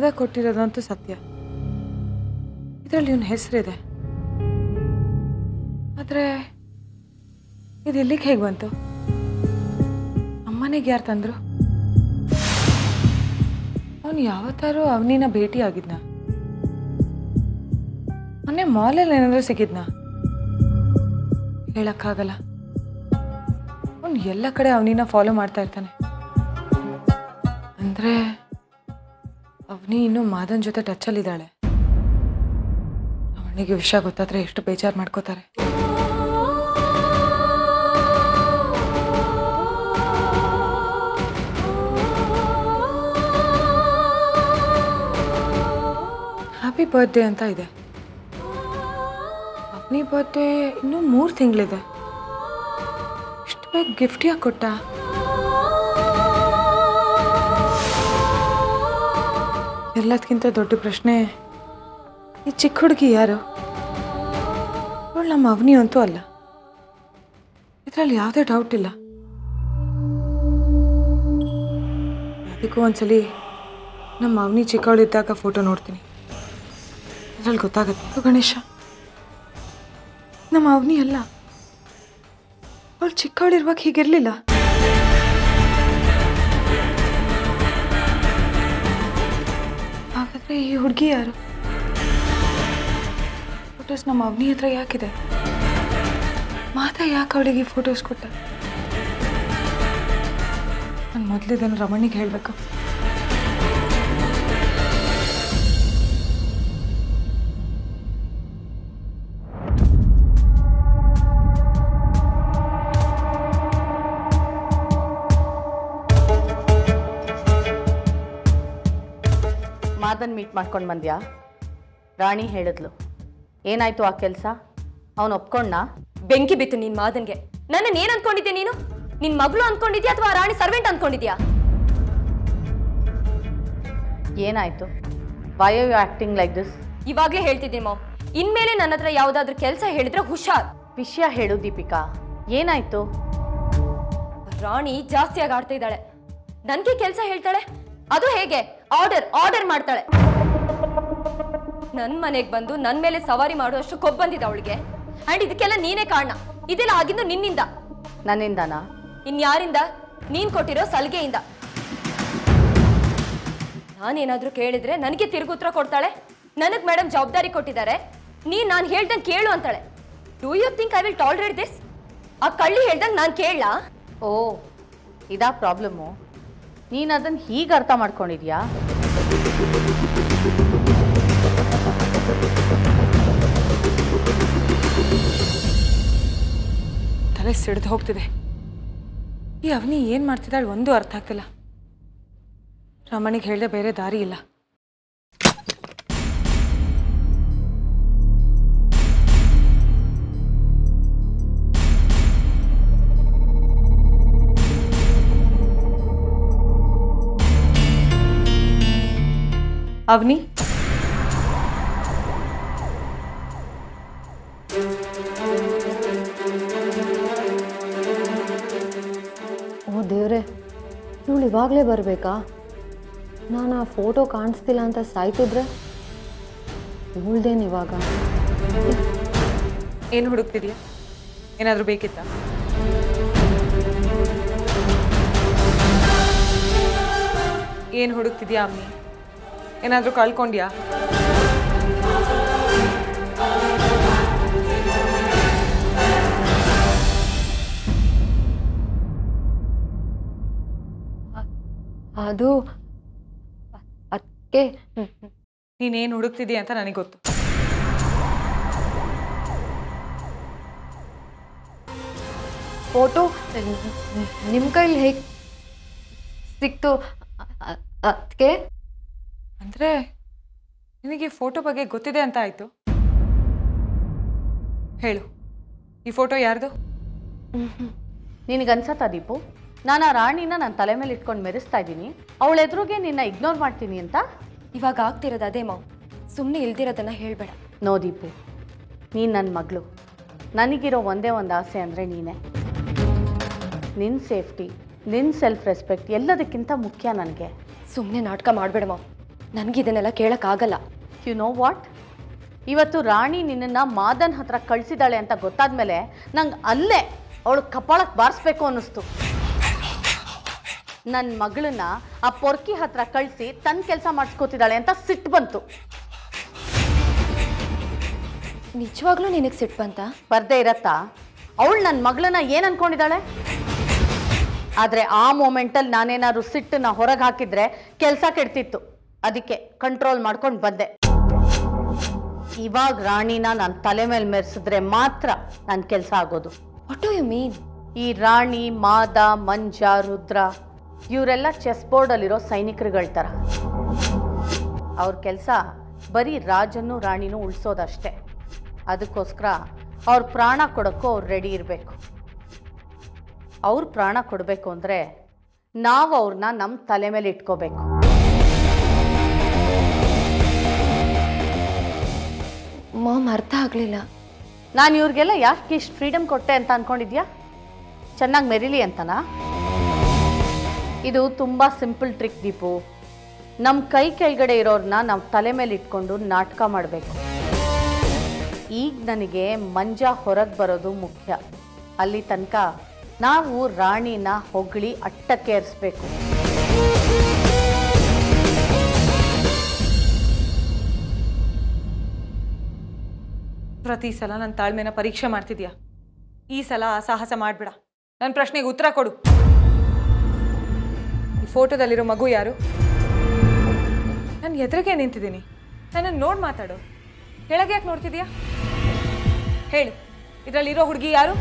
ಮಾದ ಕೊಟ್ಟಿರೋದಂತೂ ಸತ್ಯ ಇದರಲ್ಲಿ ಇವನ ಹೆಸರಿದೆ ಆದರೆ ಇದು ಇಲ್ಲಿಗೆ ಹೇಗೆ ಬಂತು ಅಮ್ಮನಿಗೆ ಯಾರು ತಂದರು ಅವನು ಯಾವತ್ತಾರು ಅವನಿನ ಭೇಟಿ ಆಗಿದ್ನ ಮೊನ್ನೆ ಮಾಲಲ್ಲಿ ಏನಾದರೂ ಸಿಕ್ಕಿದ್ನಾ ಹೇಳಕ್ಕಾಗಲ್ಲ ಅವನು ಎಲ್ಲ ಕಡೆ ಅವನಿನ ಫಾಲೋ ಮಾಡ್ತಾ ಇರ್ತಾನೆ ಅಂದರೆ ಅವನಿ ಇನ್ನೂ ಮಾದನ್ ಜೊತೆ ಟಚ್ಚಲ್ಲಿದ್ದಾಳೆ ಅವನಿಗೆ ವಿಷಯ ಗೊತ್ತಾದ್ರೆ ಎಷ್ಟು ಬೇಜಾರು ಮಾಡ್ಕೋತಾರೆ ಹ್ಯಾಪಿ ಬರ್ತ್ಡೇ ಅಂತ ಇದೆ ಅವನಿ ಬರ್ತ್ಡೇ ಇನ್ನೂ ಮೂರು ತಿಂಗಳಿದೆ ಇಷ್ಟು ಬೇಗ ಗಿಫ್ಟ್ ಯಾಕೆ ಕೊಟ್ಟ ಎಲ್ಲದಕ್ಕಿಂತ ದೊಡ್ಡ ಪ್ರಶ್ನೆ ಈ ಚಿಕ್ಕ ಹುಡುಗಿ ಯಾರು ಅವಳು ನಮ್ಮ ಅವನಿ ಅಂತೂ ಅಲ್ಲ ಇದರಲ್ಲಿ ಯಾವುದೇ ಡೌಟ್ ಇಲ್ಲ ಅದಕ್ಕೂ ಒಂದ್ಸಲಿ ನಮ್ಮ ಅವನಿ ಚಿಕ್ಕವಳಿದ್ದಾಗ ಫೋಟೋ ನೋಡ್ತೀನಿ ಅದ್ರಲ್ಲಿ ಗೊತ್ತಾಗುತ್ತೆ ಇದು ಗಣೇಶ ನಮ್ಮ ಅವನಿ ಅಲ್ಲ ಅವಳು ಚಿಕ್ಕವಳಿರುವಾಗ ಹೀಗಿರಲಿಲ್ಲ ಹಾಗಾದ್ರೆ ಈ ಹುಡುಗಿ ಯಾರು ಫೋಟೋಸ್ ನಮ್ಮ ಅವನಿ ಹತ್ರ ಯಾಕಿದೆ ಮಾತಾ ಯಾಕೆ ಅವಳಿಗೆ ಫೋಟೋಸ್ ಕೊಟ್ಟ ನಾನು ಮೊದಲಿದನ್ನು ರಮಣಿಗೆ ಹೇಳಬೇಕು ಮಾದನ್ ಮೀಟ್ ಮಾಡ್ಕೊಂಡು ಬಂದ್ಯಾ ರಾಣಿ ಹೇಳಿದ್ಲು ಏನಾಯ್ತು ಆ ಕೆಲಸ ಅವನು ಒಪ್ಕೊಂಡ ಬೆಂಕಿ ಬಿತ್ತು ನಿನ್ ಮಾದನ್ಗೆ ನನ್ನ ಏನ್ ಅನ್ಕೊಂಡಿದ್ದೆ ನೀನು ನಿನ್ ಮಗಳು ಅನ್ಕೊಂಡಿದ್ಯಾ ಅಥವಾ ರಾಣಿ ಸರ್ವೆಂಟ್ ಅನ್ಕೊಂಡಿದ್ಯಾ ಏನಾಯ್ತು why you acting like this ಇವಾಗ್ಲೇ ಹೇಳ್ತಿದ್ದೀನಿ ಮಾಮ್ ಇನ್ಮೇಲೆ ನನ್ನ ಹತ್ರ ಯಾವ್ದಾದ್ರು ಕೆಲಸ ಹೇಳಿದ್ರೆ ಹುಷಾರ್ ವಿಷಯ ಹೇಳು ದೀಪಿಕಾ ಏನಾಯ್ತು ರಾಣಿ ಜಾಸ್ತಿಯಾಗಿ ಆಡ್ತಾ ಇದ್ದಾಳೆ ನನ್ಗೆ ಕೆಲಸ ಹೇಳ್ತಾಳೆ ಅದು ಹೇಗೆ ಆರ್ಡರ್ ಆರ್ಡರ್ ಮಾಡ್ತಾಳೆ ನನ್ ಮನೆಗ್ ಬಂದು ನನ್ ಮೇಲೆ ಸವಾರಿ ಮಾಡುವಷ್ಟು ಕೊಬ್ಬ್ ಬಂದಿದೆ ಅವಳಿಗೆ ಅಂಡ್ ಇದಕ್ಕೆಲ್ಲ ನೀನೇ ಕಾರಣ ಇದೆಲ್ಲ ಆಗಿದ್ದು ನಿನ್ನಿಂದ ನನ್ನಿಂದನಾ ಇನ್ಯಾರಿಂದ ನೀನ್ ಕೊಟ್ಟಿರೋ ಸಲಿಗೆಯಿಂದ ನಾನೇನಾದ್ರೂ ಕೇಳಿದ್ರೆ ನನಗೆ ತಿರುಗುತ್ತರ ಕೊಡ್ತಾಳೆ ನನಗ್ ಮೇಡಮ್ ಜವಾಬ್ದಾರಿ ಕೊಟ್ಟಿದ್ದಾರೆ ನೀನ್ ನಾನು ಹೇಳ್ದಂಗೆ ಕೇಳು ಅಂತಾಳೆ do you think I will tolerate this ಆ ಕಳ್ಳಿ ಹೇಳ್ದಂಗೆ ನಾನು ಕೇಳಲಾ ಓ ಇದಾ ಪ್ರಾಬ್ಲಮ್ಮು ನೀನು ಅದನ್ನು ಹೀಗೆ ಅರ್ಥ ಮಾಡ್ಕೊಂಡಿದ್ಯಾ ತಲೆ ಸಿಡ್ದು ಹೋಗ್ತಿದೆ ಈ ಅವನಿ ಏನು ಮಾಡ್ತಿದ್ದಾಳೆ ಒಂದು ಅರ್ಥ ಆಗ್ತಿಲ್ಲ ರಮಣಿಗೆ ಹೇಳ್ದೆ ಬೇರೆ ದಾರಿ ಇಲ್ಲ ಅವನಿ ಓ ದೇವ್ರೆ ಇವಳು ಇವಾಗಲೇ ಬರಬೇಕಾ ನಾನು ಆ ಫೋಟೋ ಕಾಣಿಸ್ತಿಲ್ಲ ಅಂತ ಸಾಯ್ತಿದ್ರೆ ಇವಳ್ದೇನು ಇವಾಗ ಏನು ಹುಡುಕ್ತಿದ್ಯಾ ಏನಾದರೂ ಬೇಕಿತ್ತಾ ಏನು ಹುಡುಕ್ತಿದ್ಯಾ ಅಮ್ಮಿ ಏನಾದರೂ ಕಳ್ಕೊಂಡ್ಯಾ ಅದು ಅದಕ್ಕೆ ನೀನೇನು ಹುಡುಕ್ತಿದ್ಯಾ ಅಂತ ನನಗೆ ಗೊತ್ತು ಫೋಟೋ ನಿಮ್ಮ ಕೈಲಿ ಹೇಗೆ ಸಿಕ್ತು ಅದಕ್ಕೆ ಅಂದರೆ ನಿನಗೆ ಈ ಫೋಟೋ ಬಗ್ಗೆ ಗೊತ್ತಿದೆ ಅಂತ ಆಯಿತು ಹೇಳು ಈ ಫೋಟೋ ಯಾರ್ದು ನಿನಗನ್ಸತ್ತಾ ದೀಪು ನಾನು ಆ ರಾಣಿನ ನನ್ನ ತಲೆ ಮೇಲೆ ಇಟ್ಕೊಂಡು ಮೆರೆಸ್ತಾ ಇದ್ದೀನಿ ಅವಳ ಎದುರಿಗೆ ನಿನ್ನ ಇಗ್ನೋರ್ ಮಾಡ್ತೀನಿ ಅಂತ ಇವಾಗ ಆಗ್ತಿರೋದು ಅದೇ ಮಾವು ಸುಮ್ಮನೆ ಇಲ್ದಿರೋದನ್ನ ಹೇಳ್ಬೇಡ ನೋ ದೀಪು ನೀನು ನನ್ನ ಮಗಳು ನನಗಿರೋ ಒಂದೇ ಒಂದು ಆಸೆ ಅಂದರೆ ನೀನೇ ನಿನ್ನ ಸೇಫ್ಟಿ ನಿನ್ನ ಸೆಲ್ಫ್ ರೆಸ್ಪೆಕ್ಟ್ ಎಲ್ಲದಕ್ಕಿಂತ ಮುಖ್ಯ ನನಗೆ ಸುಮ್ಮನೆ ನಾಟಕ ಮಾಡಬೇಡ ಮಾವು ನನಗಿದನ್ನೆಲ್ಲ ಕೇಳೋಕ್ಕಾಗಲ್ಲ ಯು ನೋ ವಾಟ್ ಇವತ್ತು ರಾಣಿ ನಿನ್ನನ್ನು ಮಾದನ್ ಹತ್ರ ಕಳಿಸಿದಾಳೆ ಅಂತ ಗೊತ್ತಾದ್ಮೇಲೆ ನಂಗೆ ಅಲ್ಲೇ ಅವಳು ಕಪಾಳಕ್ಕೆ ಬಾರಿಸ್ಬೇಕು ಅನ್ನಿಸ್ತು ನನ್ನ ಮಗಳನ್ನ ಆ ಪೊರ್ಕಿ ಹತ್ರ ಕಳಿಸಿ ತನ್ನ ಕೆಲಸ ಮಾಡಿಸ್ಕೋತಿದ್ದಾಳೆ ಅಂತ ಸಿಟ್ಟು ಬಂತು ನಿಜವಾಗ್ಲೂ ನಿನಗೆ ಸಿಟ್ಟು ಬಂತ ಬರ್ದೇ ಇರತ್ತಾ ಅವಳು ನನ್ನ ಮಗಳನ್ನ ಏನು ಅನ್ಕೊಂಡಿದ್ದಾಳೆ ಆದರೆ ಆ ಮೂಮೆಂಟಲ್ಲಿ ನಾನೇನಾದ್ರು ಸಿಟ್ಟನ್ನ ಹೊರಗೆ ಹಾಕಿದ್ರೆ ಕೆಲಸ ಕೆಡ್ತಿತ್ತು ಅದಕ್ಕೆ ಕಂಟ್ರೋಲ್ ಮಾಡ್ಕೊಂಡು ಬಂದೆ ಇವಾಗ ರಾಣಿನ ನನ್ನ ತಲೆ ಮೇಲೆ ಮೆರೆಸಿದ್ರೆ ಮಾತ್ರ ನನ್ನ ಕೆಲಸ ಆಗೋದು ವಾಟ್ ಯು ಮೀನ್ ಈ ರಾಣಿ ಮಾದ ಮಂಜ ರುದ್ರ ಇವರೆಲ್ಲ ಚೆಸ್ ಬೋರ್ಡಲ್ಲಿರೋ ಸೈನಿಕರುಗಳ ಥರ ಅವ್ರ ಕೆಲಸ ಬರೀ ರಾಜನ್ನು ರಾಣಿನೂ ಉಳಿಸೋದಷ್ಟೇ ಅದಕ್ಕೋಸ್ಕರ ಅವ್ರ ಪ್ರಾಣ ಕೊಡೋಕ್ಕೂ ಅವ್ರು ರೆಡಿ ಇರಬೇಕು ಅವ್ರ ಪ್ರಾಣ ಕೊಡಬೇಕು ಅಂದರೆ ನಾವು ಅವ್ರನ್ನ ನಮ್ಮ ತಲೆ ಮೇಲೆ ಇಟ್ಕೋಬೇಕು ಮಾಮ್ ಅರ್ಥ ಆಗಲಿಲ್ಲ ನಾನು ಇವ್ರಿಗೆಲ್ಲ ಯಾಕೆ ಇಷ್ಟು ಫ್ರೀಡಮ್ ಕೊಟ್ಟೆ ಅಂತ ಅನ್ಕೊಂಡಿದ್ಯಾ ಚೆನ್ನಾಗಿ ಮೆರಿಲಿ ಅಂತನಾ ಇದು ತುಂಬ ಸಿಂಪಲ್ ಟ್ರಿಕ್ ದೀಪು ನಮ್ಮ ಕೈ ಕೆಳಗಡೆ ಇರೋರನ್ನ ನಾವು ತಲೆ ಮೇಲೆ ಇಟ್ಕೊಂಡು ನಾಟಕ ಮಾಡಬೇಕು ಈಗ ನನಗೆ ಮಂಜ ಹೊರಗೆ ಬರೋದು ಮುಖ್ಯ ಅಲ್ಲಿ ತನಕ ನಾವು ರಾಣಿನ ಹೊಗಳಿ ಅಟ್ಟಕ್ಕೇರಿಸ್ಬೇಕು ಪ್ರತಿ ಸಲ ನನ್ನ ತಾಳ್ಮೆನ ಪರೀಕ್ಷೆ ಮಾಡ್ತಿದ್ಯಾ ಈ ಸಲ ಆ ಸಾಹಸ ಮಾಡ್ಬೇಡ ನನ್ನ ಪ್ರಶ್ನೆಗೆ ಉತ್ತರ ಕೊಡು ಈ ಫೋಟೋದಲ್ಲಿರೋ ಮಗು ಯಾರು ನಾನು ಎದುರಿಗೆ ನಿಂತಿದ್ದೀನಿ ನನ್ನನ್ನು ನೋಡಿ ಮಾತಾಡು ಕೆಳಗೆ ಯಾಕೆ ನೋಡ್ತಿದ್ಯಾ ಹೇಳು ಇದರಲ್ಲಿರೋ ಹುಡುಗಿ ಯಾರು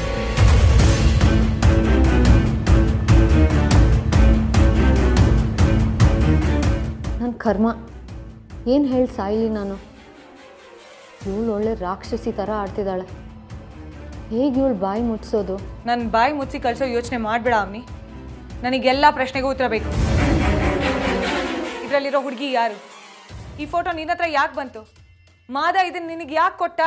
ನನ್ನ ಕರ್ಮ ಏನು ಹೇಳಿ ಸಾಯ್ಲಿ ನಾನು ಇವಳು ಒಳ್ಳೆ ರಾಕ್ಷಸಿ ಥರ ಆಡ್ತಿದ್ದಾಳೆ ಹೇಗೆ ಇವಳು ಬಾಯಿ ಮುಟ್ಸೋದು ನನ್ನ ಬಾಯಿ ಮುಚ್ಚಿ ಕಳಿಸೋ ಯೋಚನೆ ಮಾಡಬೇಡ ಅಮ್ಮಿ ನನಗೆಲ್ಲ ಪ್ರಶ್ನೆಗೂ ಉತ್ತರ ಬೇಕು ಇದರಲ್ಲಿರೋ ಹುಡುಗಿ ಯಾರು ಈ ಫೋಟೋ ನಿನ್ನ ಹತ್ರ ಯಾಕೆ ಬಂತು ಮಾದ ಇದನ್ನ ನಿನಗೆ ಯಾಕೆ ಕೊಟ್ಟ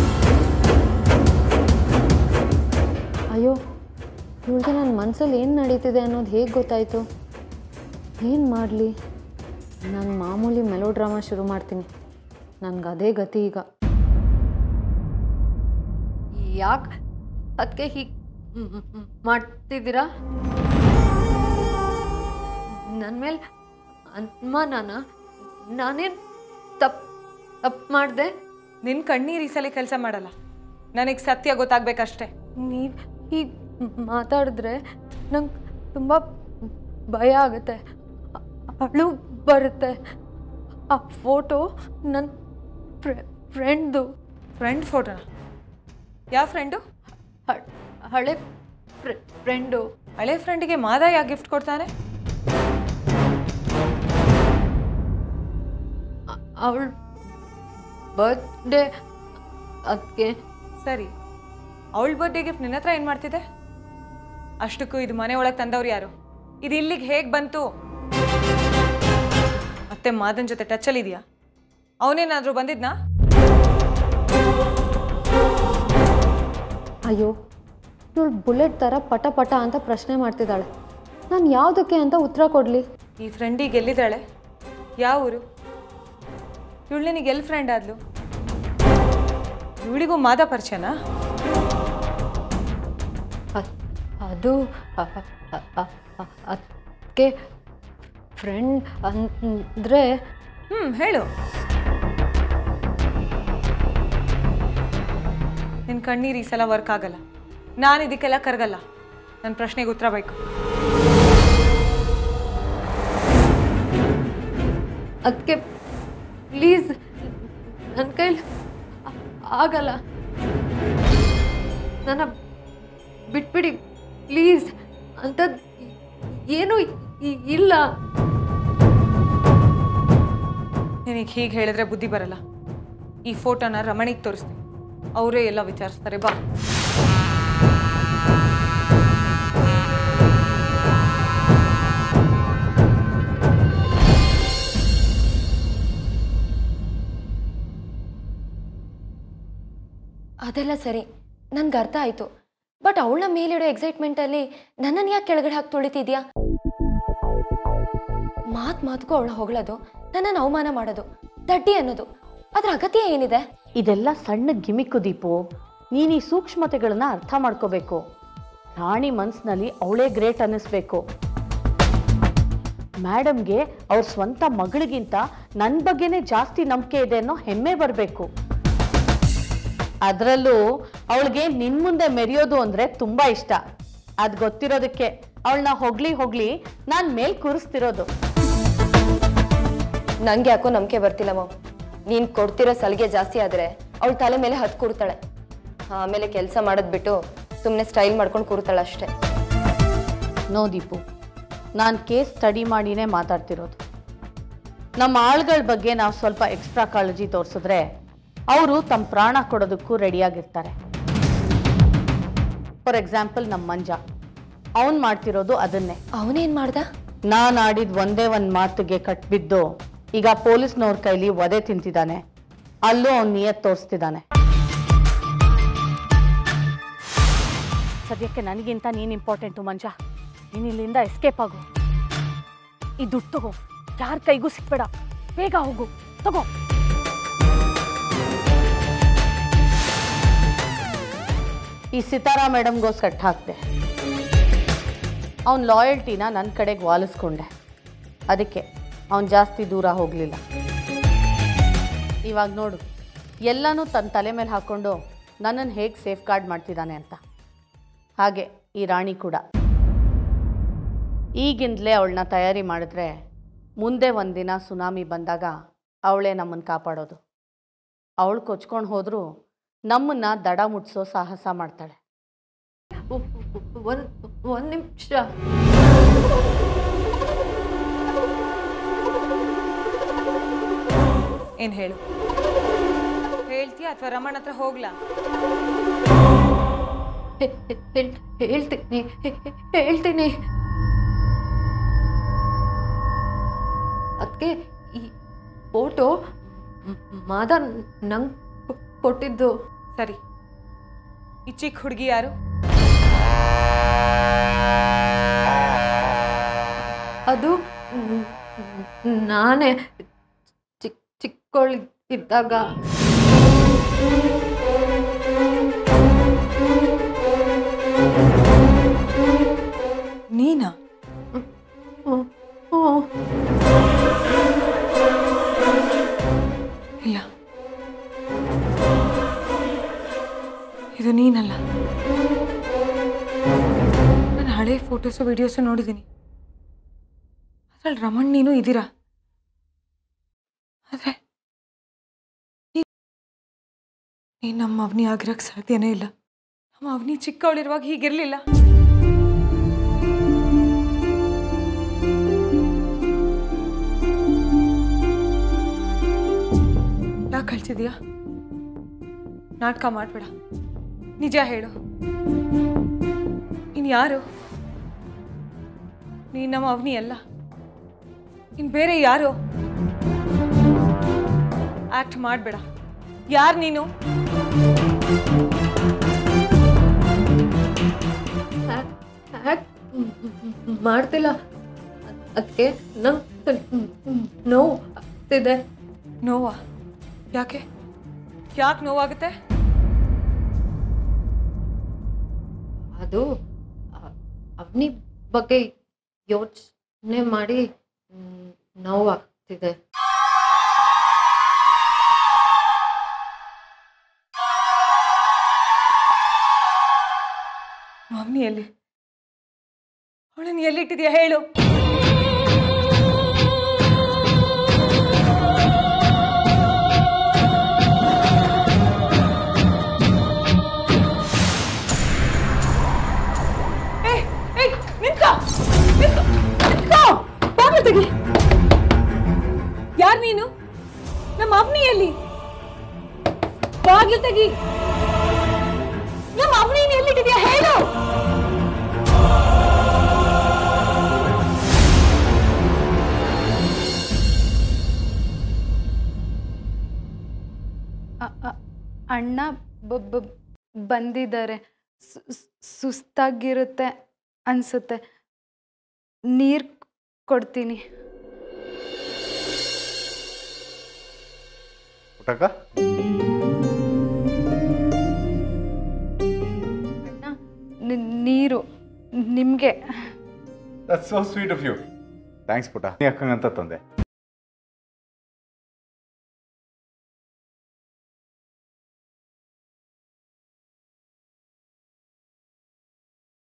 ಅಯ್ಯೋ ಇವಳಿಗೆ ನನ್ನ ಮನಸ್ಸಲ್ಲಿ ಏನು ನಡೀತಿದೆ ಅನ್ನೋದು ಹೇಗೆ ಗೊತ್ತಾಯಿತು ಏನು ಮಾಡಲಿ ನಾನು ಮಾಮೂಲಿ ಮೆಲೋ ಡ್ರಾಮಾ ಶುರು ಮಾಡ್ತೀನಿ ನನಗೆ ಅದೇ ಗತಿ ಈಗ ಯಾಕೆ ಅದಕ್ಕೆ ಹೀಗೆ ಮಾಡ್ತಿದ್ದೀರಾ ನನ್ನ ಮೇಲೆ ಅನುಮಾನನ ನಾನೇನು ತಪ್ಪು ತಪ್ಪು ಮಾಡಿದೆ ನಿನ್ನ ಕಣ್ಣೀರು ಈ ಸಲ ಕೆಲಸ ಮಾಡಲ್ಲ ನನಗೆ ಸತ್ಯ ಗೊತ್ತಾಗ್ಬೇಕಷ್ಟೇ ನೀವು ಹೀಗೆ ಮಾತಾಡಿದ್ರೆ ನಂಗೆ ತುಂಬ ಭಯ ಆಗುತ್ತೆ ಅಳು ಬರುತ್ತೆ ಆ ಫೋಟೋ ನನ್ನ ಫ್ರೆಂಡ್ದು ಫ್ರೆಂಡ್ ಫೋಟೋನ ಯಾವ ಫ್ರೆಂಡು ಹಳೆ ಫ್ರೆಂಡು ಹಳೆ ಫ್ರೆಂಡಿಗೆ ಮಾದ ಯಾಕೆ ಗಿಫ್ಟ್ ಕೊಡ್ತಾನೆ ಅವಳ ಬರ್ತ್ಡೇ ಅದಕ್ಕೆ ಸರಿ ಅವಳ ಬರ್ಡೇ ಗಿಫ್ಟ್ ನಿನ್ನ ಹತ್ರ ಏನು ಮಾಡ್ತಿದೆ ಅಷ್ಟಕ್ಕೂ ಇದು ಮನೆ ಒಳಗೆ ತಂದವ್ರು ಯಾರು ಇದು ಇಲ್ಲಿಗೆ ಹೇಗೆ ಬಂತು ಮತ್ತೆ ಮಾದನ್ ಜೊತೆ ಟಚಲ್ಲಿ ಇದೆಯಾ ಅವನೇನಾದರೂ ಬಂದಿದ್ನಾ ಅಯ್ಯೋ ಇವಳು ಬುಲೆಟ್ ಥರ ಪಟ ಪಟ ಅಂತ ಪ್ರಶ್ನೆ ಮಾಡ್ತಿದ್ದಾಳೆ ನಾನು ಯಾವುದಕ್ಕೆ ಅಂತ ಉತ್ತರ ಕೊಡಲಿ ಈ ಫ್ರೆಂಡಿಗೆ ಎಲ್ಲಿದ್ದಾಳೆ ಯಾವ ಊರು ಇವಳು ನಿನಗೆ ಎಲ್ಲಿ ಫ್ರೆಂಡ್ ಆದ್ಲು ಇವಳಿಗೂ ಮಾದ ಪರಿಚಯನಾ ಅದು ಅದಕ್ಕೆ ಫ್ರೆಂಡ್ ಅಂದರೆ ಹ್ಞೂ ಹೇಳು ನಿನ್ನ ಕಣ್ಣೀರು ಈ ಸಲ ವರ್ಕ್ ಆಗಲ್ಲ ನಾನು ಇದಕ್ಕೆಲ್ಲ ಕರಗಲ್ಲ ನನ್ನ ಪ್ರಶ್ನೆಗೆ ಉತ್ತರ ಬೇಕು ಅದಕ್ಕೆ ಪ್ಲೀಸ್ ನನ್ನ ಕೈಲಿ ಆಗಲ್ಲ ನನ್ನ ಬಿಟ್ಬಿಡಿ ಪ್ಲೀಸ್ ಅಂಥದ್ದು ಏನೂ ಇ- ಇಲ್ಲ ನಿನಗೆ ಹೀಗೆ ಹೇಳಿದ್ರೆ ಬುದ್ಧಿ ಬರಲ್ಲ ಈ ಫೋಟೋನ ರಮಣಿಗೆ ತೋರಿಸ್ತೀನಿ ಅವರೇ ಎಲ್ಲ ವಿಚಾರಿಸ್ತಾರೆ ಬಾ ಅದೆಲ್ಲ ಸರಿ ನನ್ಗೆ ಅರ್ಥ ಆಯಿತು ಬಟ್ ಅವಳ ಮೇಲಿಡೋ ಎಕ್ಸೈಟ್ಮೆಂಟಲ್ಲಿ ನನ್ನನ್ನು ಯಾಕೆ ಕೆಳಗಡೆ ಹಾಕಿ ತುಳಿತಿದ್ಯಾ ಮಾತು ಮಾತುಗೂ ಅವಳ ಹೊಗಳೋದು ನನ್ನನ್ನು ಅವಮಾನ ಮಾಡೋದು ದಡ್ಡಿ ಅನ್ನೋದು ಅದ್ರ ಅಗತ್ಯ ಏನಿದೆ ಇದೆಲ್ಲ ಸಣ್ಣ ಗಿಮಿಕ್ಕು ದೀಪು ನೀನು ಈ ಸೂಕ್ಷ್ಮತೆಗಳನ್ನ ಅರ್ಥ ಮಾಡ್ಕೋಬೇಕು ರಾಣಿ ಮನ್ಸಿನಲ್ಲಿ ಅವಳೇ ಗ್ರೇಟ್ ಅನ್ನಿಸ್ಬೇಕು ಮೇಡಮ್ಗೆ ಅವ್ರ ಸ್ವಂತ ಮಗಳಿಗಿಂತ ನನ್ನ ಬಗ್ಗೆನೇ ಜಾಸ್ತಿ ನಂಬಿಕೆ ಇದೆ ಅನ್ನೋ ಹೆಮ್ಮೆ ಬರಬೇಕು ಅದರಲ್ಲೂ ಅವಳಿಗೆ ನಿನ್ ಮುಂದೆ ಮೆರೆಯೋದು ಅಂದರೆ ತುಂಬ ಇಷ್ಟ ಅದು ಗೊತ್ತಿರೋದಕ್ಕೆ ಅವಳನ್ನ ಹೊಗ್ಳಿ ಹೊಗ್ಳಿ ನಾನು ಮೇಲ್ ಕೂರಿಸ್ತಿರೋದು ನಂಗೆ ಯಾಕೋ ನಂಬಿಕೆ ಬರ್ತಿಲ್ಲ ಮಾಮ್ ನೀನ್ ಕೊಡ್ತಿರೋ ಸಲಿಗೆ ಜಾಸ್ತಿ ಆದ್ರೆ ಅವಳ ತಲೆ ಮೇಲೆ ಹತ್ ಕೂರ್ತಾಳೆ ಆಮೇಲೆ ಕೆಲಸ ಮಾಡೋದ್ ಬಿಟ್ಟು ಸುಮ್ಮನೆ ಸ್ಟೈಲ್ ಮಾಡ್ಕೊಂಡು ಕೂರ್ತಾಳೆ ಅಷ್ಟೇ ನೋ ದೀಪು ನಾನು ಕೇಸ್ ಸ್ಟಡಿ ಮಾಡಿನೇ ಮಾತಾಡ್ತಿರೋದು ನಮ್ಮ ಆಳ್ಗಳ ಬಗ್ಗೆ ನಾವು ಸ್ವಲ್ಪ ಎಕ್ಸ್ಟ್ರಾ ಕಾಳಜಿ ತೋರಿಸಿದ್ರೆ ಅವರು ತಮ್ಮ ಪ್ರಾಣ ಕೊಡೋದಕ್ಕೂ ರೆಡಿಯಾಗಿರ್ತಾರೆ ಫಾರ್ ಎಕ್ಸಾಂಪಲ್ ನಮ್ಮ ಮಂಜ ಅವನು ಮಾಡ್ತಿರೋದು ಅದನ್ನೇ ಅವನೇನ್ ಮಾಡ್ದ ನಾನು ಆಡಿದ ಒಂದೇ ಒಂದು ಮಾತಿಗೆ ಕಟ್ಬಿದ್ದು ಈಗ ಪೊಲೀಸ್ನವ್ರ ಕೈಲಿ ಒದೆ ತಿಂತಿದ್ದಾನೆ ಅಲ್ಲೂ ಅವ್ನು ನಿಯತ್ ತೋರಿಸ್ತಿದ್ದಾನೆ ಸದ್ಯಕ್ಕೆ ನನಗಿಂತ ನೀನು ಇಂಪಾರ್ಟೆಂಟು ಮಂಜ ನೀನು ಇಲ್ಲಿಂದ ಎಸ್ಕೇಪ್ ಆಗು ಈ ದುಡ್ಡು ತಗೋ ಯಾರ ಕೈಗೂ ಸಿಕ್ಬೇಡ ಬೇಗ ಹೋಗು ತಗೋ ಈ ಸಿತಾರಾ ಮೇಡಮ್ಗೋಸ್ಕರ ಹಾಕ್ದೆ ಅವನ ಲಾಯಲ್ಟಿನ ನನ್ನ ಕಡೆಗೆ ವಾಲಿಸ್ಕೊಂಡೆ ಅದಕ್ಕೆ ಅವನು ಜಾಸ್ತಿ ದೂರ ಹೋಗಲಿಲ್ಲ ಇವಾಗ ನೋಡು ಎಲ್ಲನೂ ತನ್ನ ತಲೆ ಮೇಲೆ ಹಾಕ್ಕೊಂಡು ನನ್ನನ್ನು ಹೇಗೆ ಸೇಫ್ ಗಾರ್ಡ್ ಮಾಡ್ತಿದ್ದಾನೆ ಅಂತ ಹಾಗೆ ಈ ರಾಣಿ ಕೂಡ ಈಗಿಂದಲೇ ಅವಳನ್ನ ತಯಾರಿ ಮಾಡಿದ್ರೆ ಮುಂದೆ ಒಂದಿನ ಸುನಾಮಿ ಬಂದಾಗ ಅವಳೇ ನಮ್ಮನ್ನು ಕಾಪಾಡೋದು ಅವಳು ಕೊಚ್ಕೊಂಡು ಹೋದರೂ ನಮ್ಮನ್ನು ದಡ ಮುಟ್ಸೋ ಸಾಹಸ ಮಾಡ್ತಾಳೆ ಒಂದ್ ಒಂದ್ ನಿಮಿಷ ಏನು ಹೇಳು ಹೇಳ್ತೀಯಾ ಅಥವಾ ರಮಣ ಹತ್ರ ಹೋಗ್ಲಾ ಹೇಳ್ತೀನಿ ಹೇಳ್ತೀನಿ ಅದಕ್ಕೆ ಈ ಫೋಟೋ ಮಾದ ನಂಗೆ ಕೊಟ್ಟಿದ್ದು ಸರಿ ಈ ಚಿಕ್ಕ ಹುಡುಗಿ ಯಾರು ಅದು ನಾನೇ ಚಿಕ್ಕ ಚಿಕ್ಕವಳು ಇದ್ದಾಗ ನೀನಾ ಹ್ಮ್, ಹ್ಮ್. ಇಲ್ಲ ಇದು ನೀನಲ್ಲ ನಾನು ಹಳೆ ಫೋಟೋಸು ವಿಡಿಯೋಸು ನೋಡಿದ್ದೀನಿ ಅದ್ರಲ್ಲಿ ರಮಣ್ ನೀನು ಇದ್ದೀರಾ ಆದರೆ ನೀನು ನಮ್ಮ ಅವನಿ ಆಗಿರಕ್ಕೆ ಸಾಧ್ಯನೇ ಇಲ್ಲ ನಮ್ಮ ಅವನಿ ಚಿಕ್ಕವಳಿರುವಾಗ ಹೀಗಿರಲಿಲ್ಲ ಯಾಕೆ ಕಳ್ಸಿದ್ಯಾ ನಾಟಕ ಮಾಡಬೇಡ ನಿಜ ಹೇಳು ನೀನು ಯಾರು ನೀನು ನಮ್ಮ ಅವನಿ ಅಲ್ಲ ಇನ್ನು ಬೇರೆ ಯಾರು ಆಕ್ಟ್ ಮಾಡಬೇಡ ಯಾರು ನೀನು ಯಾಕ್ ಮಾಡ್ತಿಲ್ಲ ಅದಕ್ಕೆ ನಂಗೆ ನೋವು ಆಗ್ತಿದೆ ನೋವಾ ಯಾಕೆ ಯಾಕೆ ನೋವಾಗುತ್ತೆ ಅದು ಅವನಿ ಬಗ್ಗೆ ಯೋಚನೆ ಮಾಡಿ ಮ್, ನೋವಾಗ್ತಿದೆ ಮಮ್ಮಿ ಎಲ್ಲಿ ಅವಳನ್ನು ಎಲ್ಲಿಟ್ಟಿದ್ಯಾ ಹೇಳು ಏಯ್, ಏಯ್, ನಿಂತ್ಕೋ, ನಿಂತ್ಕೋ, ನಿಂತ್ಕೋ, ಬಾಗ್ಲು ತೆಗಿ ಯಾರು ನೀನು ನಮ್ಮ ಅವನಿ ಎಲ್ಲಿ ಬಾಗ್ಲು ತೆಗಿ ನಮ್ಮ ಅವನಿ ಎಲ್ಲಿಟ್ಟಿದ್ಯಾ ಹೇಳು ಅ- ಅ- ಅಣ್ಣ ಬ- ಬ- ಬಂದಿದ್ದಾರೆ ಸು- ಸು- ಸುಸ್ತಾಗಿರುತ್ತೆ ಅನಿಸುತ್ತೆ ನೀರು ಕೊಡ್ತೀನಿ ಪುಟ್ಟಕ್ಕ ಅಣ್ಣ ನಿ- ನೀರು ನಿಮಗೆ that's so sweet of you thanks ಪುಟ್ಟ ನೀ ಅಕ್ಕಂಗಂತ ತಂದೆ